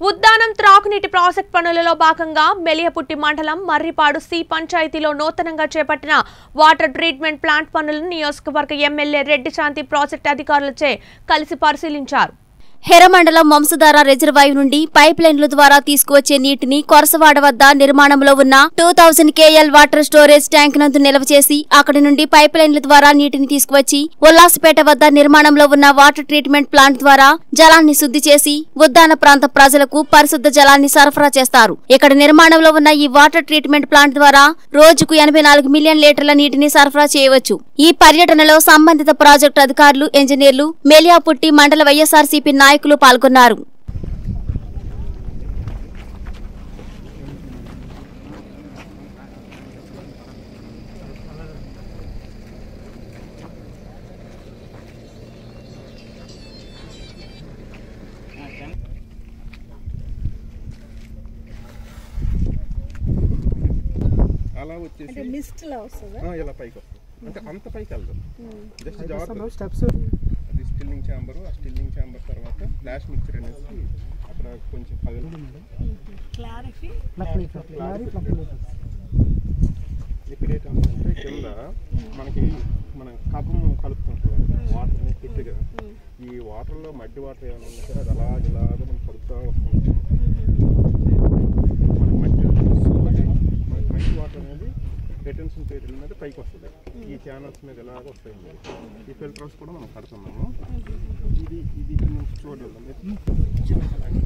ఉద్దానం త్రాగునీటి ప్రాజెక్ట్ పనులలో భాగంగా మెలియపుట్టి మండలం మర్రిపాడు సి పంచాయతీలో నూతనంగా చేపట్టిన వాటర్ ట్రీట్మెంట్ ప్లాంట్ పనులను నియోజకవర్గ ఎమ్మెల్యే రెడ్డి శాంతి ప్రాజెక్టు అధికారులచే కలిసి పరిశీలించారు హెరమండలం వంశధార రిజర్వాయర్ నుండి పైప్ లైన్ల ద్వారా తీసుకువచ్చే నీటిని కొరసవాడ వద్ద నిర్మాణంలో ఉన్న two thousand KL water storage tank నందు నిల్వ చేసి అక్కడి నుండి పైప్ లైన్ల ద్వారా నీటిని తీసుకువచ్చి ఉల్లాసపేట వద్ద నిర్మాణంలో ఉన్న వాటర్ ట్రీట్మెంట్ ప్లాంట్ ద్వారా జలాన్ని శుద్ధి చేసి ఉద్దాన ప్రాంత ప్రజలకు పరిశుద్ధ జలాన్ని సరఫరా చేస్తారు ఇక్కడ నిర్మాణంలో ఉన్న ఈ వాటర్ ట్రీట్మెంట్ ప్లాంట్ ద్వారా రోజుకు ఎనభై నాలుగు మిలియన్ లీటర్ల నీటిని సరఫరా చేయవచ్చు ఈ పర్యటనలో సంబంధిత ప్రాజెక్టు అధికారులు ఇంజనీర్లు మేలియాపుట్టి మండల వైఎస్ఆర్సీపీ నాయకులు పాల్గొన్నారు అలా వచ్చేసి అంటే మిస్ట్ లా వస్తుందా ఆ, ఇలా పైకి వస్తుంది అంటే అంత పైకి వెళ్దాం జస్ట్ జాగ్రత్త స్టెప్స్ అది స్టిల్లింగ్ ఛాంబర్ ఆ స్టిల్లింగ్ ఛాంబర్ తర్వాత ఫ్లాష్ మిక్చర్ అనేసి అక్కడ కొంచెం పగలు క్లారిఫీ ఇక్కడ ఏంటంటే కింద మనకి మనం కపం కలుపుతుంటాం వాటర్ చుట్టూ కదా ఈ వాటర్లో మడ్డి వాటర్ ఏమైనా ఉన్నా సరే అది అలా ఇలాగ మనం కలుపుతూ వస్తుంటాం మనకి మట్టి మనకి మంచి వాటర్ అనేది రిటెన్షన్ పీరియడ్ మీద పైకి వస్తుంది ఈ ఛానల్స్ మీద ఎలాగ వస్తాయి ఈ ఫిల్టర్స్ కూడా మనం కడుతున్నాము ఇది ఇది ఇక్కడ నుంచి చూడలేదు చిన్న